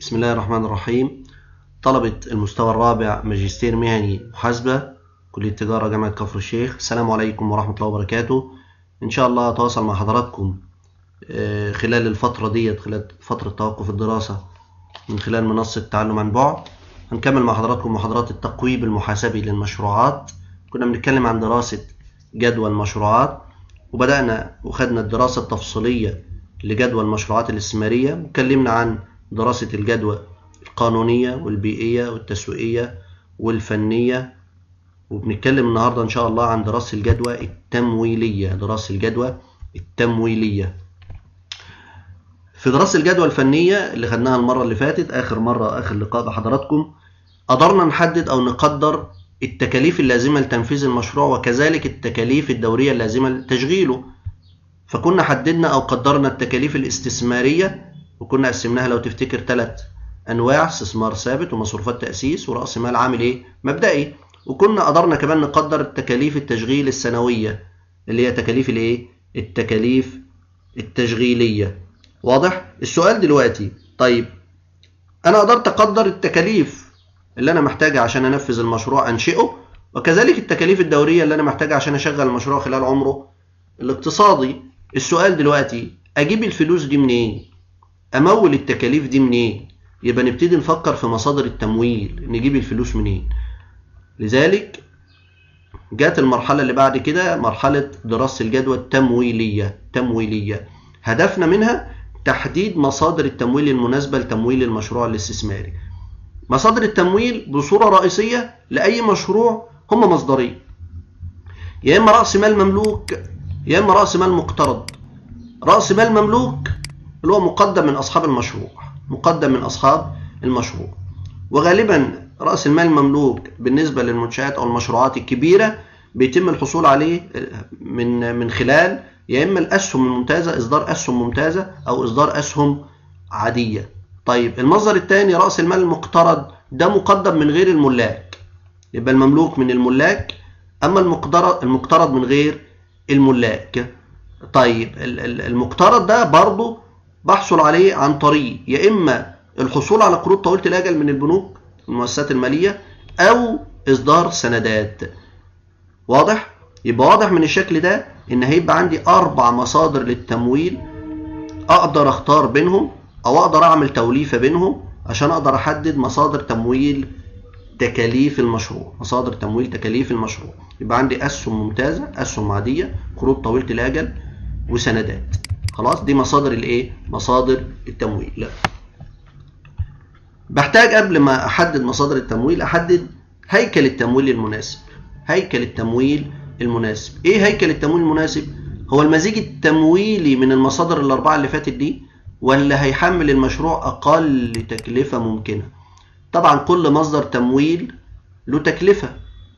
بسم الله الرحمن الرحيم طلبة المستوى الرابع ماجستير مهني محاسبة كلية تجارة جامعة كفر الشيخ السلام عليكم ورحمة الله وبركاته إن شاء الله أتواصل مع حضراتكم آه، خلال الفترة ديت خلال فترة توقف الدراسة من خلال منصة تعلم عن بعد هنكمل مع حضراتكم محاضرات التقويم المحاسبي للمشروعات كنا بنتكلم عن دراسة جدوى المشروعات وبدأنا وخدنا الدراسة التفصيلية لجدوى المشروعات الاستثمارية واتكلمنا عن دراسة الجدوى القانونية والبيئية والتسويقية والفنية وبنتكلم النهاردة إن شاء الله عن دراسة الجدوى التمويلية دراسة الجدوى التمويلية في دراسة الجدوى الفنية اللي خدناها المرة اللي فاتت آخر مرة آخر لقاء بحضراتكم قدرنا نحدد أو نقدر التكاليف اللازمة لتنفيذ المشروع وكذلك التكاليف الدورية اللازمة لتشغيله فكنا حددنا أو قدرنا التكاليف الاستثمارية وكنا قسمناها لو تفتكر ثلاث أنواع استثمار ثابت ومصروفات تأسيس ورأس مال عامل إيه مبدئي وكنا قدرنا كمان نقدر التكاليف التشغيل السنوية اللي هي تكاليف الإيه التكاليف التشغيلية واضح السؤال دلوقتي طيب أنا قدرت أقدر التكاليف اللي أنا محتاجها عشان أنفذ المشروع أنشئه وكذلك التكاليف الدورية اللي أنا محتاجها عشان أشغل المشروع خلال عمره الاقتصادي السؤال دلوقتي أجيب الفلوس دي منين؟ أمول التكاليف دي منين؟ يبقى نبتدي نفكر في مصادر التمويل نجيب الفلوس منين لذلك جات المرحلة اللي بعد كده مرحلة دراسة الجدوى التمويلية تمويلية هدفنا منها تحديد مصادر التمويل المناسبة لتمويل المشروع الاستثماري مصادر التمويل بصورة رئيسية لأي مشروع هم مصدرين يا إما رأس مال مملوك يا إما رأس مال مقترض رأس مال مملوك اللي هو مقدم من أصحاب المشروع مقدم من أصحاب المشروع وغالبا رأس المال المملوك بالنسبة للمنشآت أو المشروعات الكبيرة بيتم الحصول عليه من من خلال يا إما الأسهم الممتازة إصدار أسهم ممتازة أو إصدار أسهم عادية طيب المصدر الثاني رأس المال المقترض ده مقدم من غير الملاك يبقى المملوك من الملاك أما المقترض المقترض من غير الملاك طيب المقترض ده برضه بحصل عليه عن طريق يا إما الحصول على قروض طويلة الأجل من البنوك المؤسسات المالية أو إصدار سندات واضح؟ يبقى واضح من الشكل ده إن هيبقى عندي أربع مصادر للتمويل أقدر أختار بينهم أو أقدر أعمل توليفة بينهم عشان أقدر أحدد مصادر تمويل تكاليف المشروع مصادر تمويل تكاليف المشروع يبقى عندي أسهم ممتازة أسهم عادية قروض طويلة الأجل وسندات خلاص دي مصادر الايه مصادر التمويل لا بحتاج قبل ما احدد مصادر التمويل احدد هيكل التمويل المناسب هيكل التمويل المناسب ايه هيكل التمويل المناسب هو المزيج التمويلي من المصادر الاربعه اللي فاتت دي ولا هيحمل المشروع اقل تكلفه ممكنه طبعا كل مصدر تمويل له تكلفه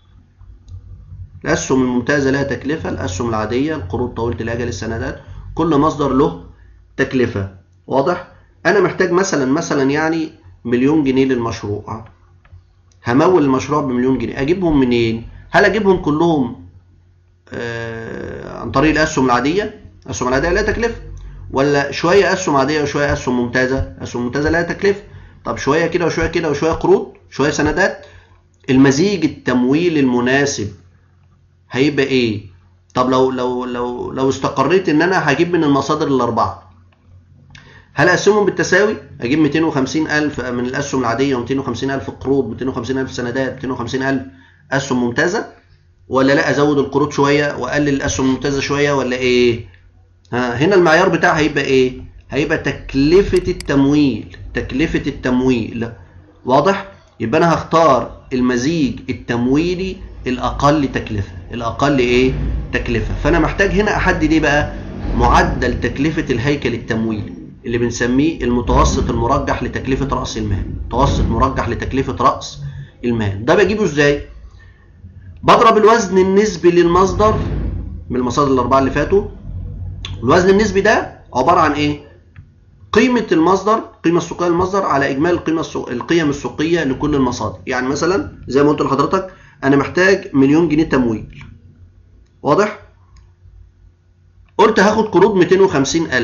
الاسهم الممتازه لها تكلفه الاسهم العاديه القروض طويله الاجل السندات كل مصدر له تكلفة واضح انا محتاج مثلا مثلا يعني مليون جنيه للمشروع همول المشروع بمليون جنيه اجيبهم منين هل اجيبهم كلهم آه عن طريق الاسهم العاديه الاسهم العاديه لها تكلفه ولا شويه اسهم عاديه وشويه اسهم ممتازه اسهم ممتازه لها تكلفه طب شويه كده وشويه كده وشويه قروض شويه سندات المزيج التمويل المناسب هيبقى ايه طب لو لو لو لو استقريت ان انا هجيب من المصادر الاربعه هل اقسمهم بالتساوي اجيب 250 الف من الاسهم العاديه و250 الف قروض 250 الف سندات 250 الف اسهم ممتازه ولا لا ازود القروض شويه واقلل الاسهم الممتازه شويه ولا ايه ها هنا المعيار بتاعها هيبقى ايه هيبقى تكلفه التمويل تكلفه التمويل واضح يبقى انا هختار المزيج التمويلي الاقل تكلفه الاقل ايه تكلفه فانا محتاج هنا احدد ايه بقى معدل تكلفه الهيكل التمويلي اللي بنسميه المتوسط المرجح لتكلفه راس المال متوسط مرجح لتكلفه راس المال ده بجيبه ازاي بضرب الوزن النسبي للمصدر من المصادر الاربعه اللي فاتوا الوزن النسبي ده عباره عن ايه قيمة المصدر القيمة السوقية للمصدر على إجمالي القيمة السوق... القيم السوقية لكل المصادر يعني مثلا زي ما قلت لحضرتك أنا محتاج مليون جنيه تمويل واضح؟ قلت هاخد قروض 250 ألف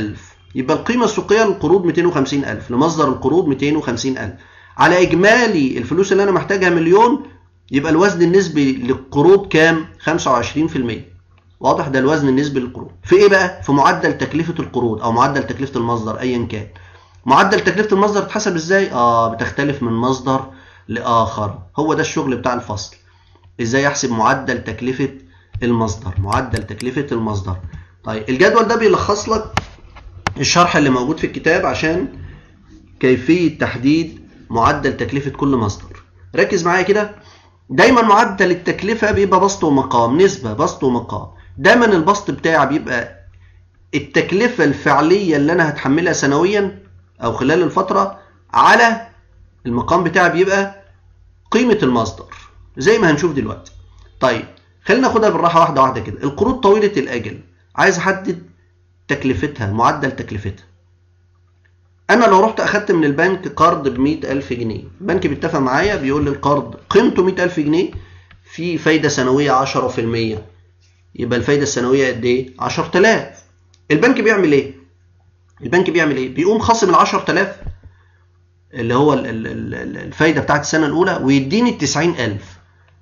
يبقى القيمة السوقية للقروض 250000 لمصدر القروض 250000 على إجمالي الفلوس اللي أنا محتاجها مليون يبقى الوزن النسبي للقروض كام؟ 25% واضح ده الوزن النسبي للقروض في ايه بقى في معدل تكلفه القروض او معدل تكلفه المصدر ايا كان معدل تكلفه المصدر تحسب ازاي اه بتختلف من مصدر لاخر هو ده الشغل بتاع الفصل ازاي احسب معدل تكلفه المصدر معدل تكلفه المصدر طيب الجدول ده بيلخص لك الشرح اللي موجود في الكتاب عشان كيفيه تحديد معدل تكلفه كل مصدر ركز معايا كده دايما معدل التكلفه بيبقى بسط ومقام نسبه بسط ومقام دايما البسط بتاعي بيبقى التكلفة الفعلية اللي أنا هتحملها سنويا أو خلال الفترة على المقام بتاعي بيبقى قيمة المصدر زي ما هنشوف دلوقتي طيب خلينا ناخدها بالراحة واحدة واحدة كده القروض طويلة الأجل عايز أحدد تكلفتها معدل تكلفتها أنا لو رحت أخدت من البنك قرض بمئة ألف جنيه البنك بيتفق معايا بيقول لي القرض قيمته مئة ألف جنيه في فايدة سنوية عشرة في المية يبقى الفايدة السنوية قد إيه؟ 10000 البنك بيعمل إيه؟ البنك بيعمل إيه؟ بيقوم خاصم ال 10000 اللي هو الفايدة بتاعت السنة الأولى ويديني ال 90000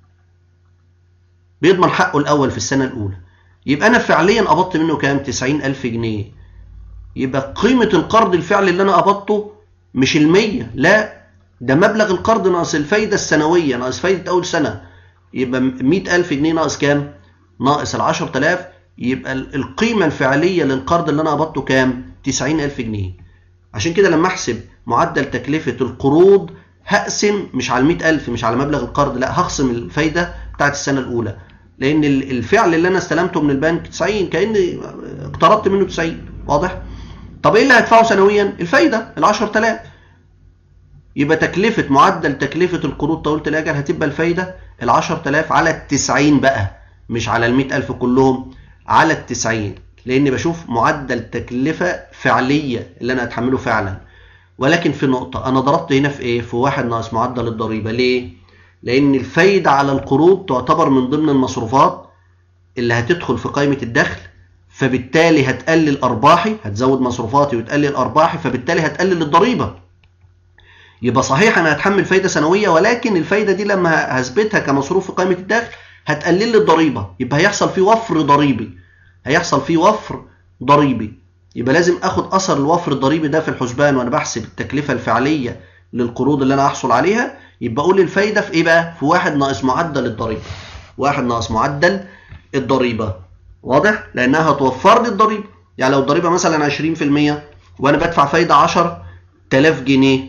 بيضمن حقه الأول في السنة الأولى يبقى أنا فعليا قبضت منه كام؟ 90000 جنيه يبقى قيمة القرض الفعلي اللي أنا قبضته مش المية لا ده مبلغ القرض ناقص الفايدة السنوية ناقص فايدة أول سنة يبقى 100000 جنيه ناقص كام؟ ناقص ال 10000 يبقى القيمة الفعلية للقرض اللي أنا قبضته كام؟ 90000 جنيه. عشان كده لما أحسب معدل تكلفة القروض هقسم مش على 100000 مش على مبلغ القرض لا هخصم الفايدة بتاعت السنة الأولى. لأن الفعل اللي أنا استلمته من البنك 90 كأني اقترضت منه 90 واضح؟ طب إيه اللي هدفعه سنويا؟ الفايدة ال 10000 يبقى تكلفة معدل تكلفة القروض طويلة الأجل هتبقى الفايدة ال 10000 على ال 90 بقى مش على ال ألف كلهم على التسعين لأن بشوف معدل تكلفة فعلية اللي أنا أتحمله فعلا ولكن في نقطة أنا ضربت هنا في إيه؟ في واحد ناقص معدل الضريبة ليه؟ لأن الفايدة على القروض تعتبر من ضمن المصروفات اللي هتدخل في قائمة الدخل فبالتالي هتقلل أرباحي هتزود مصروفاتي وتقلل أرباحي فبالتالي هتقلل الضريبة يبقى صحيح أنا هتحمل فايدة سنوية ولكن الفايدة دي لما هثبتها كمصروف في قائمة الدخل هتقلل لي الضريبه يبقى هيحصل فيه وفر ضريبي هيحصل فيه وفر ضريبي يبقى لازم اخد اثر الوفر الضريبي ده في الحسبان وانا بحسب التكلفه الفعليه للقروض اللي انا هحصل عليها يبقى اقول الفايده في ايه بقى في واحد ناقص معدل الضريبه واحد ناقص معدل الضريبه واضح لانها هتوفر لي الضريبه يعني لو الضريبه مثلا 20% وانا بدفع فايده 10000 جنيه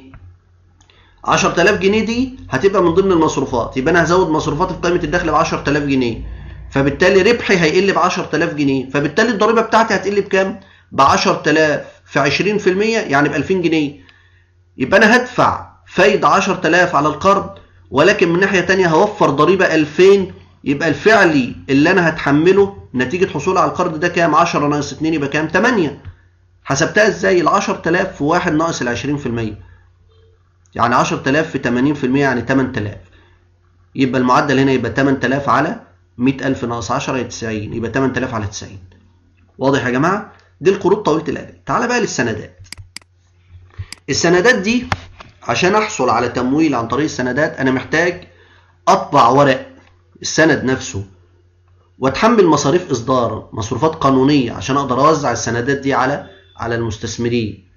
10000 جنيه دي هتبقى من ضمن المصروفات يبقى انا هزود مصروفاتي في قائمه الدخل ب 10000 جنيه فبالتالي ربحي هيقل ب 10000 جنيه فبالتالي الضريبه بتاعتي هتقل بكام ب 10000 في 20% يعني ب 2000 جنيه يبقى انا هدفع فايده 10000 على القرض ولكن من ناحيه ثانيه هوفر ضريبه 2000 يبقى الفعلي اللي انا هتحمله نتيجه حصولي على القرض ده كام 10 ناقص 2 يبقى كام 8 حسبتها ازاي ال 10000 في 1 ناقص ال 20% يعني 10000 في 80% يعني 8000 يبقى المعدل هنا يبقى 8000 على 100000 ناقص 10 يبقى 90 يبقى 8000 على 90 واضح يا جماعه دي القروض طويله الاجل تعال بقى للسندات السندات دي عشان احصل على تمويل عن طريق السندات انا محتاج اطبع ورق السند نفسه واتحمل مصاريف اصدار مصروفات قانونيه عشان اقدر اوزع السندات دي على على المستثمرين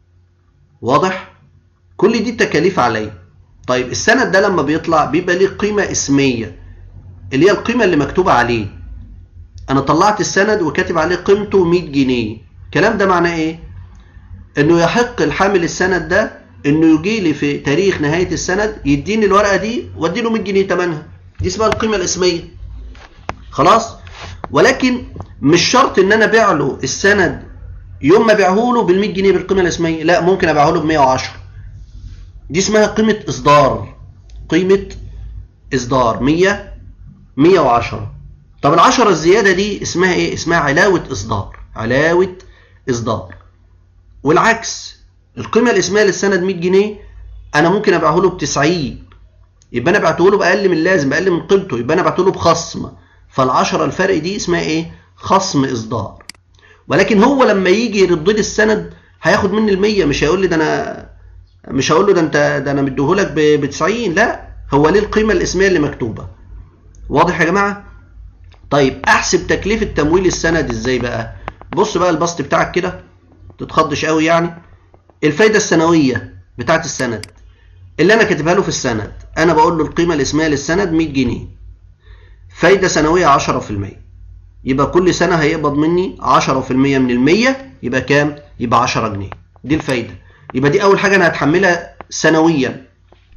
واضح كل دي تكاليف عليا طيب السند ده لما بيطلع بيبقى ليه قيمة اسمية اللي هي القيمة اللي مكتوبة عليه انا طلعت السند وكاتب عليه قيمته 100 جنيه الكلام ده معناه ايه انه يحق الحامل السند ده انه يجي لي في تاريخ نهاية السند يديني الورقة دي وادي له 100 جنيه ثمنها دي اسمها القيمة الاسمية خلاص ولكن مش شرط ان انا ابيع له السند يوم ما ابيعه له بال 100 جنيه بالقيمة الاسمية لا ممكن ابيعه له ب 110 دي اسمها قيمة إصدار قيمة إصدار 100 110 طب العشرة الزيادة دي اسمها إيه؟ اسمها علاوة إصدار علاوة إصدار والعكس القيمة الاسمية للسند 100 جنيه أنا ممكن أبيعه له ب 90 يبقى أنا بعته له بأقل من اللازم بأقل من قيمته يبقى أنا بعته له بخصم فالعشرة الفرق دي اسمها إيه؟ خصم إصدار ولكن هو لما يجي يرد لي السند هياخد مني ال100 مش هيقول لي ده انا مش هقول له ده انت ده انا مديهولك ب 90 لا هو ليه القيمه الاسميه اللي مكتوبه واضح يا جماعه طيب احسب تكلفه تمويل السند ازاي بقى بص بقى البسط بتاعك كده تتخضش قوي يعني الفايده السنويه بتاعت السند اللي انا كاتبها له في السند انا بقول له القيمه الاسميه للسند 100 جنيه فايده سنويه 10% يبقى كل سنه هيقبض مني 10% من ال 100 يبقى كام يبقى 10 جنيه دي الفايده يبقى دي اول حاجه انا هتحملها سنويا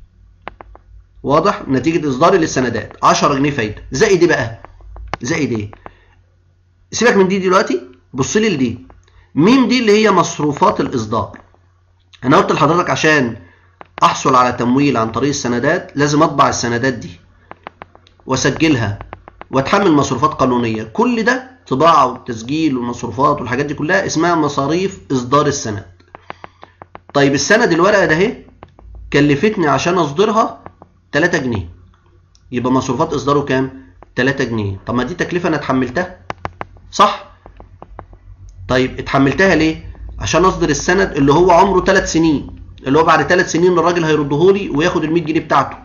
واضح نتيجه اصداري للسندات 10 جنيه فايده زائد ايه بقى زائد ايه سيبك من دي دلوقتي بص لي لدي ميم دي اللي هي مصروفات الاصدار انا قلت لحضرتك عشان احصل على تمويل عن طريق السندات لازم اطبع السندات دي واسجلها واتحمل مصروفات قانونيه كل ده طباعه وتسجيل والمصروفات والحاجات دي كلها اسمها مصاريف اصدار السند طيب السند الورقه ده اهي كلفتني عشان اصدرها 3 جنيه يبقى مصروفات اصداره كام 3 جنيه طب ما دي تكلفه انا اتحملتها صح طيب اتحملتها ليه عشان اصدر السند اللي هو عمره 3 سنين اللي هو بعد 3 سنين الراجل هيردهولي وياخد ال 100 جنيه بتاعته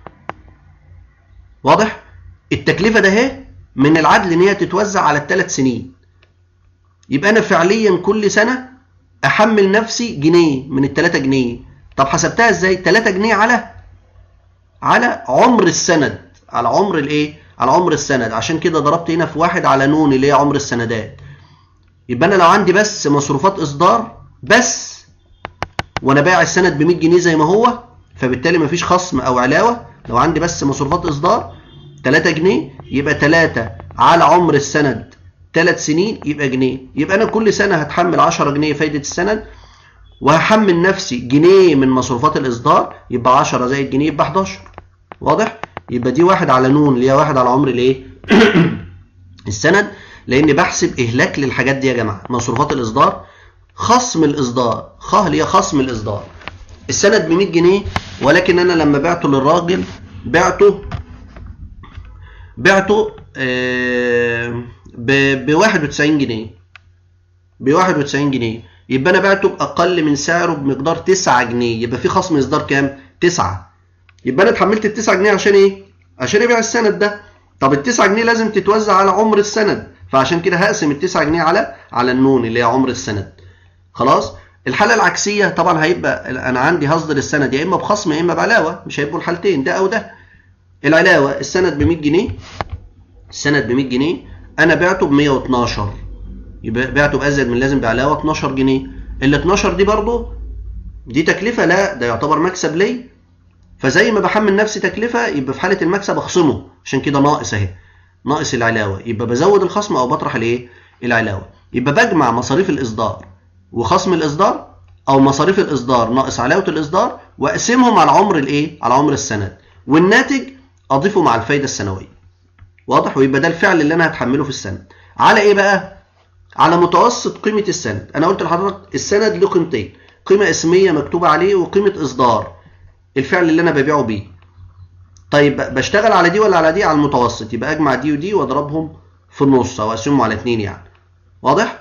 واضح التكلفه ده اهي من العدل ان هي تتوزع على الثلاث سنين يبقى انا فعليا كل سنه احمل نفسي جنيه من ال 3 جنيه طب حسبتها ازاي 3 جنيه على على عمر السند على عمر الايه على عمر السند عشان كده ضربت هنا في واحد على نون اللي هي عمر السندات يبقى انا لو عندي بس مصروفات اصدار بس وانا بايع السند ب 100 جنيه زي ما هو فبالتالي مفيش خصم او علاوه لو عندي بس مصروفات اصدار 3 جنيه يبقى 3 على عمر السند 3 سنين يبقى جنيه يبقى انا كل سنه هتحمل 10 جنيه فايده السند وهحمل نفسي جنيه من مصروفات الاصدار يبقى 10 زائد جنيه يبقى 11 واضح يبقى دي واحد على نون اللي هي واحد على عمر الايه السند لان بحسب اهلاك للحاجات دي يا جماعه مصروفات الاصدار خصم الاصدار خ اللي هي خصم الاصدار السند ب 100 جنيه ولكن انا لما بعته للراجل بعته بعته ب 91 جنيه ب 91 جنيه يبقى انا بعته باقل من سعره بمقدار 9 جنيه يبقى في خصم اصدار كام 9 يبقى انا اتحملت ال 9 جنيه عشان ايه عشان ابيع السند ده طب ال 9 جنيه لازم تتوزع على عمر السند فعشان كده هقسم ال 9 جنيه على على النون اللي هي عمر السند خلاص الحاله العكسيه طبعا هيبقى انا عندي هصدر السند يا اما بخصم يا اما بعلاوه مش هيبقوا الحالتين ده او ده العلاوه السند ب 100 جنيه السند ب 100 جنيه انا بعته ب 112 يبقى بعته بازيد من لازم بعلاوه 12 جنيه ال 12 دي برضه دي تكلفه لا ده يعتبر مكسب ليه فزي ما بحمل نفسي تكلفه يبقى في حاله المكسب اخصمه عشان كده ناقص اهي ناقص العلاوه يبقى بزود الخصم او بطرح الايه العلاوه يبقى بجمع مصاريف الاصدار وخصم الاصدار او مصاريف الاصدار ناقص علاوه الاصدار واقسمهم على عمر الايه على عمر السند والناتج اضيفه مع الفايده السنويه واضح ويبقى ده الفعل اللي انا هتحمله في السند على ايه بقى على متوسط قيمه السند انا قلت لحضرتك السند له قيمتين قيمه اسميه مكتوبه عليه وقيمه اصدار الفعل اللي انا ببيعه بيه طيب بشتغل على دي ولا على دي على المتوسط يبقى اجمع دي ودي واضربهم في النص او اقسمهم على اتنين يعني واضح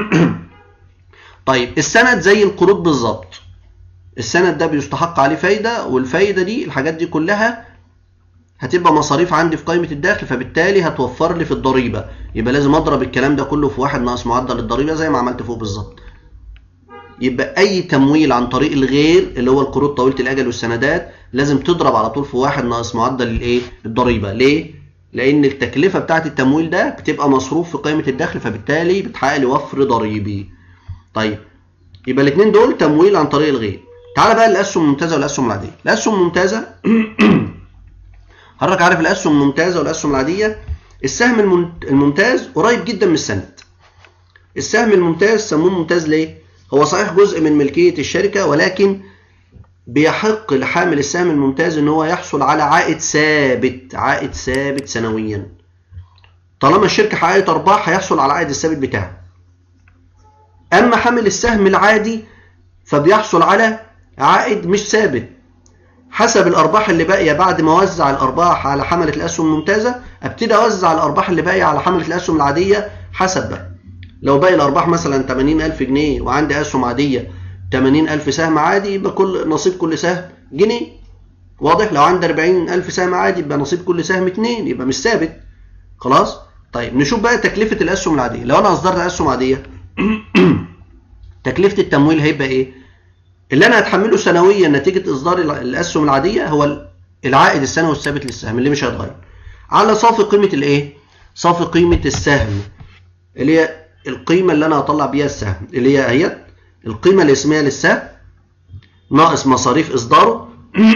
طيب السند زي القروض بالظبط السند ده بيستحق عليه فايده والفايده دي الحاجات دي كلها هتبقى مصاريف عندي في قائمه الدخل فبالتالي هتوفر لي في الضريبه يبقى لازم اضرب الكلام ده كله في واحد ناقص معدل الضريبه زي ما عملت فوق بالظبط يبقى اي تمويل عن طريق الغير اللي هو القروض طويله الاجل والسندات لازم تضرب على طول في واحد ناقص معدل الايه الضريبه ليه لان التكلفه بتاعه التمويل ده بتبقى مصروف في قائمه الدخل فبالتالي بتحقق لي وفر ضريبي طيب يبقى الاثنين دول تمويل عن طريق الغير تعال بقى الاسهم الممتازه والاسهم العاديه الاسهم الممتازه حضرتك عارف الاسهم الممتازه والاسهم العاديه السهم الممتاز قريب جدا من السند السهم الممتاز سموه ممتاز ليه هو صحيح جزء من ملكيه الشركه ولكن بيحق لحامل السهم الممتاز ان هو يحصل على عائد ثابت عائد ثابت سنويا طالما الشركه حققت ارباح هيحصل على العائد الثابت بتاعها اما حامل السهم العادي فبيحصل على عائد مش ثابت حسب الارباح اللي باقيه بعد ما اوزع الارباح على حمله الاسهم الممتازه ابتدي اوزع الارباح اللي باقيه على حمله الاسهم العاديه حسب بقى لو باقي الارباح مثلا 80000 جنيه وعندي اسهم عاديه 80000 سهم عادي يبقى كل نصيب كل سهم جنيه واضح لو عندي 40000 سهم عادي يبقى نصيب كل سهم 2 يبقى مش ثابت خلاص طيب نشوف بقى تكلفه الاسهم العاديه لو انا اصدرت اسهم عاديه تكلفه التمويل هيبقى ايه اللي انا هتحمله سنويا نتيجه اصدار الاسهم العاديه هو العائد السنوي الثابت للسهم اللي مش هيتغير على صافي قيمه الايه صافي قيمه السهم اللي هي القيمه اللي انا هطلع بيها السهم اللي هي اهي القيمه الاسميه للسهم ناقص مصاريف اصداره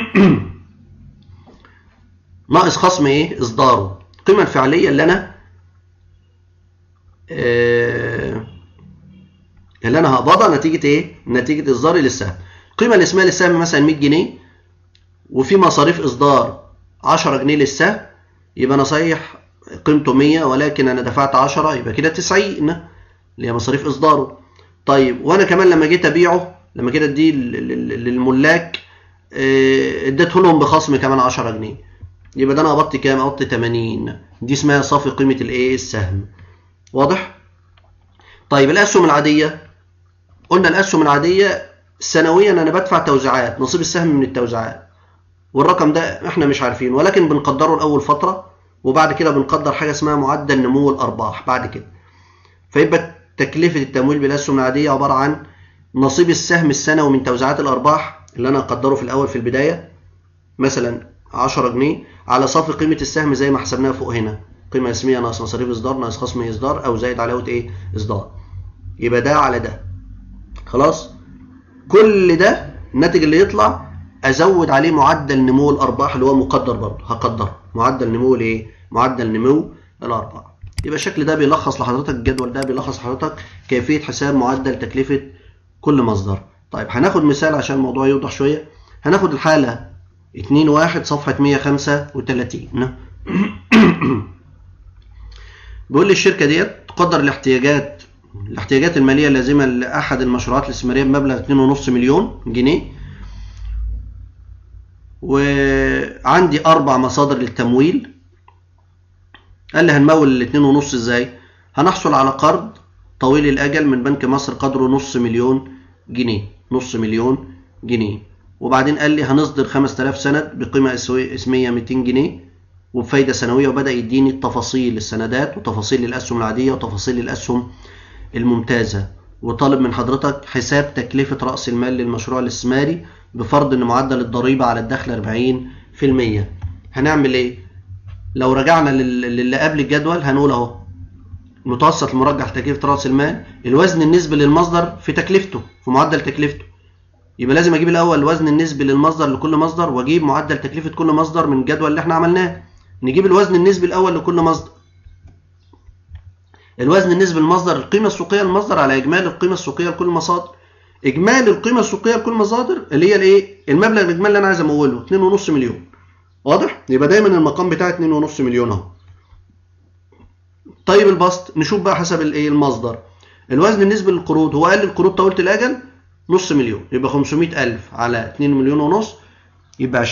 ناقص خصم ايه اصداره القيمه الفعليه اللي انا آه اللي انا هقبضها نتيجه ايه نتيجه اصداري للسهم القيمه الاسميه للسهم مثلا 100 جنيه وفي مصاريف اصدار 10 جنيه للسهم يبقى انا صحيح قيمته 100 ولكن انا دفعت 10 يبقى كده 90 اللي هي مصاريف اصداره طيب وانا كمان لما جيت ابيعه لما جيت اديه للملاك اديته لهم بخصم كمان 10 جنيه يبقى ده انا قبضت كام قبضت 80 دي اسمها صافي قيمه الايه السهم واضح طيب الاسهم العاديه قلنا الاسهم العاديه سنويا انا بدفع توزيعات نصيب السهم من التوزيعات والرقم ده احنا مش عارفينه ولكن بنقدره لاول فتره وبعد كده بنقدر حاجه اسمها معدل نمو الارباح بعد كده فيبقى تكلفه التمويل بالاسهم العاديه عباره عن نصيب السهم السنوي من توزيعات الارباح اللي انا اقدره في الاول في البدايه مثلا 10 جنيه على صافي قيمه السهم زي ما حسبناها فوق هنا قيمه اسميه ناقص مصاريف اصدار ناقص خصم اصدار او زائد علاوه ايه اصدار يبقى ده على ده خلاص كل ده الناتج اللي يطلع ازود عليه معدل نمو الارباح اللي هو مقدر برضه هقدره معدل نمو الايه معدل نمو الارباح يبقى الشكل ده بيلخص لحضرتك الجدول ده بيلخص لحضرتك كيفيه حساب معدل تكلفه كل مصدر طيب هناخد مثال عشان الموضوع يوضح شويه هناخد الحاله 2 1 صفحه 135 بيقول لي الشركه ديت تقدر الاحتياجات الاحتياجات الماليه اللازمه لاحد المشروعات الاستثماريه بمبلغ 2.5 مليون جنيه وعندي اربع مصادر للتمويل قال لي هنمول ال 2.5 ازاي هنحصل على قرض طويل الاجل من بنك مصر قدره نص مليون جنيه نص مليون جنيه وبعدين قال لي هنصدر 5000 سند بقيمه اسميه 200 جنيه وبفايده سنويه وبدا يديني التفاصيل السندات وتفاصيل الاسهم العاديه وتفاصيل الاسهم الممتازه وطالب من حضرتك حساب تكلفه راس المال للمشروع الاستثماري بفرض ان معدل الضريبه على الدخل 40% هنعمل ايه لو رجعنا للي قبل الجدول هنقول اهو متوسط المرجح تكلفه راس المال الوزن النسبي للمصدر في تكلفته في معدل تكلفته يبقى لازم اجيب الاول الوزن النسبي للمصدر لكل مصدر واجيب معدل تكلفه كل مصدر من الجدول اللي احنا عملناه نجيب الوزن النسبي الاول لكل مصدر الوزن النسبي للمصدر القيمه السوقيه للمصدر على اجمالي القيمه السوقيه لكل المصادر اجمالي القيمه السوقيه لكل المصادر اللي هي الايه المبلغ الاجمالي اللي انا عايز اموله 2.5 مليون واضح يبقى دايما المقام بتاعي 2.5 مليون اهو طيب البسط نشوف بقى حسب الايه المصدر الوزن النسبي للقروض هو قال لي القروض طويله الاجل نص مليون يبقى 500000 على 2 مليون ونص يبقى 20%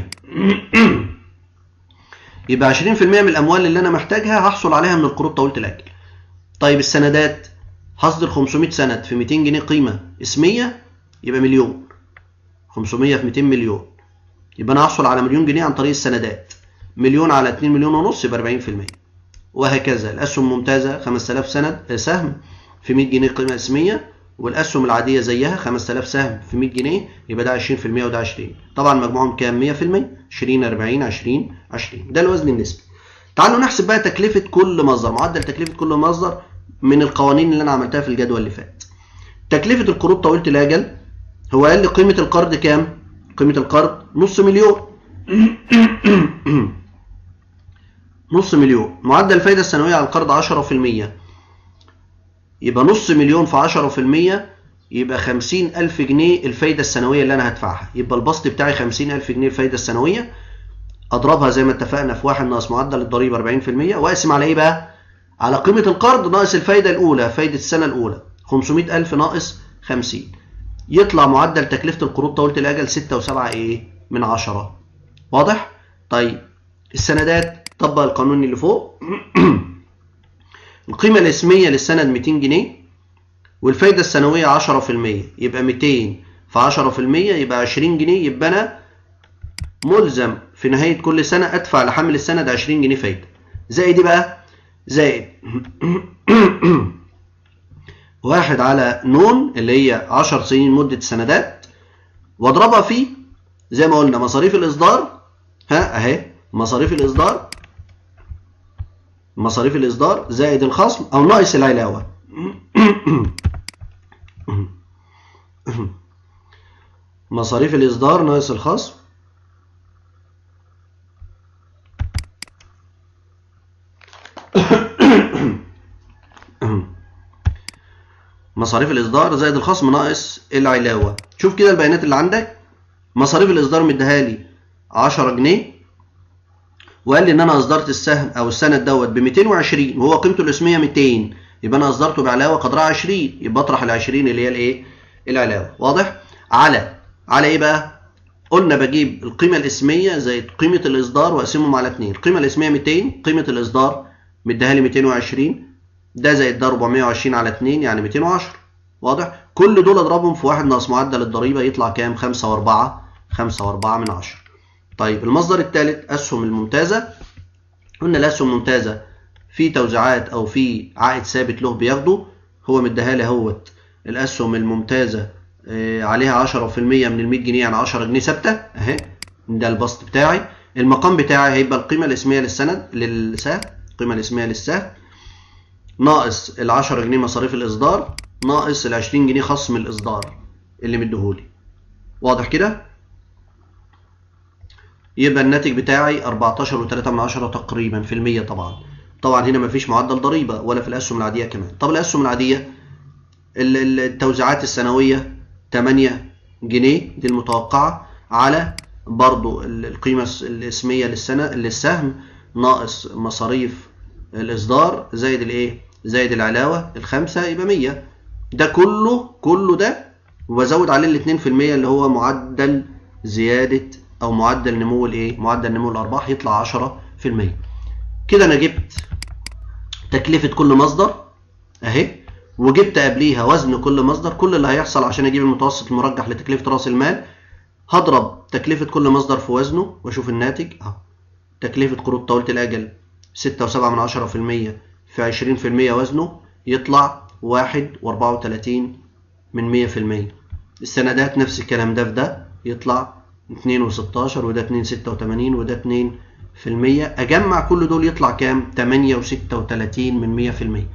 يبقى 20% من الاموال اللي انا محتاجها هحصل عليها من القروض طويله الاجل طيب السندات هصدر 500 سند في 200 جنيه قيمه اسميه يبقى مليون 500 في 200 مليون يبقى انا هحصل على مليون جنيه عن طريق السندات مليون على 2 مليون ونص يبقى 40% وهكذا الاسهم الممتازه 5000 سند سهم في 100 جنيه قيمه اسميه والاسهم العاديه زيها 5000 سهم في 100 جنيه يبقى ده 20% وده 20 طبعا مجموعهم كام 100% 20 40 20 20 ده الوزن النسبي تعالوا نحسب بقى تكلفه كل مصدر معدل تكلفه كل مصدر من القوانين اللي انا عملتها في الجدول اللي فات تكلفه القروض طويله الاجل هو قال لي قيمه القرض كام قيمه القرض نص مليون نص مليون معدل الفايده السنويه على القرض 10% يبقى نص مليون في 10% يبقى 50000 جنيه الفايدة السنوية اللي أنا هدفعها يبقى البسط بتاعي 50000 جنيه الفايدة السنوية أضربها زي ما اتفقنا في واحد ناقص معدل الضريبة 40% وأقسم على إيه بقى؟ على قيمة القرض ناقص الفايدة الأولى فايدة السنة الأولى 500000 ناقص 50 يطلع معدل تكلفة القروض طويلة الأجل 6 و7 إيه؟ من 10 واضح؟ طيب السندات طبق القانون اللي فوق القيمة الاسمية للسند 200 جنيه والفايدة السنوية 10% يبقى 200 في 10% يبقى 20 جنيه يبقى أنا ملزم في نهاية كل سنة أدفع لحامل السند 20 جنيه فايدة زائد إيه بقى؟ زائد واحد على نون اللي هي 10 سنين مدة سندات واضربها في زي ما قلنا مصاريف الإصدار ها أهي مصاريف الإصدار مصاريف الإصدار زائد الخصم أو ناقص العلاوة مصاريف الإصدار ناقص الخصم مصاريف الإصدار زائد الخصم ناقص العلاوة شوف كده البيانات اللي عندك مصاريف الإصدار مديها لي 10 جنيه وقال لي ان انا اصدرت السهم او السند دوت ب 220 وهو قيمته الاسميه 200 يبقى انا اصدرته بعلاوه قدرها 20 يبقى اطرح ال 20 اللي هي الايه؟ العلاوه واضح؟ على على ايه بقى؟ قلنا بجيب القيمه الاسميه زائد قيمه الاصدار واقسمهم على 2 القيمه الاسميه 200 قيمه الاصدار مديها لي 220 ده زائد ده 420 على 2 يعني 210 واضح؟ كل دول اضربهم في واحد ناقص معدل الضريبه يطلع كام؟ 5 و4 5 و4 من 10 طيب المصدر الثالث اسهم الممتازه قلنا الاسهم الممتازه في توزيعات او في عائد ثابت له بياخده هو مديها لي اهوت الاسهم الممتازه آه، عليها 10% من ال 100 جنيه يعني 10 جنيه ثابته اهي ده البسط بتاعي المقام بتاعي هيبقى القيمه الاسميه للسند للسهم القيمه الاسميه للسهم ناقص ال 10 جنيه مصاريف الاصدار ناقص ال 20 جنيه خصم الاصدار اللي مديهولي واضح كده يبقى الناتج بتاعي 14.3 من عشرة تقريبا في المية طبعا طبعا هنا مفيش معدل ضريبة ولا في الأسهم العادية كمان طب الأسهم العادية التوزيعات السنوية 8 جنيه دي المتوقعة على برضو القيمة الاسمية للسنة للسهم ناقص مصاريف الإصدار زائد الإيه؟ زائد العلاوة الخمسة يبقى 100 ده كله كله ده وبزود عليه ال 2% اللي هو معدل زيادة او معدل نمو الايه معدل نمو الارباح يطلع 10% كده انا جبت تكلفه كل مصدر اهي وجبت قبليها وزن كل مصدر كل اللي هيحصل عشان اجيب المتوسط المرجح لتكلفه راس المال هضرب تكلفه كل مصدر في وزنه واشوف الناتج اهو تكلفه قروض طويله الاجل 6.7 من 10% في 20% وزنه يطلع 1.34 من 100% السندات نفس الكلام ده في ده يطلع 2 و16 وده 2 86 وده 2 في المية أجمع كل دول يطلع كام؟ 8 و36 من 100 في المية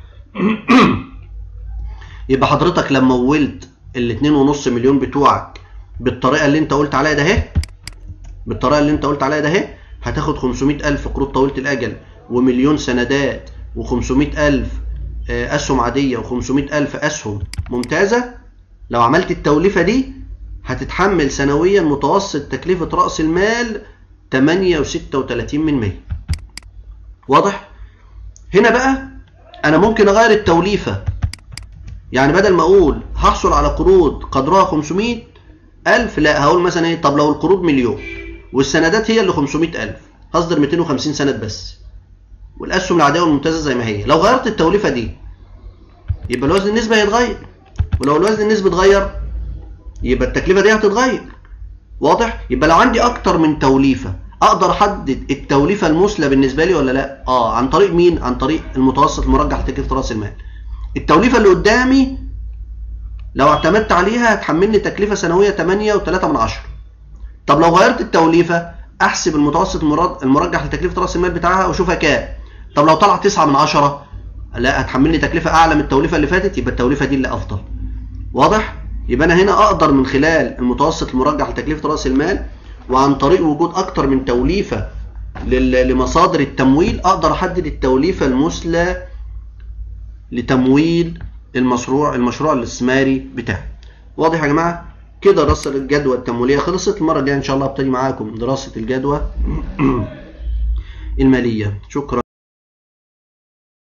يبقى حضرتك لما مولت ال 2.5 مليون بتوعك بالطريقة اللي أنت قلت عليها ده أهي بالطريقة اللي أنت قلت عليها ده أهي هتاخد 500 ألف قروض طويلة الأجل ومليون سندات و500 ألف أسهم عادية و500 ألف أسهم ممتازة لو عملت التوليفة دي هتتحمل سنويا متوسط تكلفة رأس المال 8.36 من 100 واضح؟ هنا بقى أنا ممكن أغير التوليفة يعني بدل ما أقول هحصل على قروض قدرها 500 ألف لا هقول مثلا إيه طب لو القروض مليون والسندات هي اللي 500 ألف هصدر 250 سند بس والأسهم العادية والممتازة زي ما هي لو غيرت التوليفة دي يبقى الوزن النسبي هيتغير ولو الوزن النسبي اتغير يبقى التكلفه دي هتتغير واضح يبقى لو عندي اكتر من توليفه اقدر احدد التوليفه المثلى بالنسبه لي ولا لا اه عن طريق مين عن طريق المتوسط المرجح لتكلفه راس المال التوليفه اللي قدامي لو اعتمدت عليها هتحملني تكلفه سنويه 8 و3 من 10 طب لو غيرت التوليفه احسب المتوسط المرجح لتكلفه راس المال بتاعها واشوفها كام طب لو طلع 9 من 10 لا هتحملني تكلفه اعلى من التوليفه اللي فاتت يبقى التوليفه دي اللي افضل واضح يبقى انا هنا اقدر من خلال المتوسط المرجح لتكلفه راس المال وعن طريق وجود اكتر من توليفه لمصادر التمويل اقدر احدد التوليفه المثلى لتمويل المشروع المشروع الاستثماري بتاعي واضح يا جماعه كده دراسه الجدوى التمويليه خلصت المره الجايه ان شاء الله ابتدي معاكم دراسه الجدوى الماليه شكرا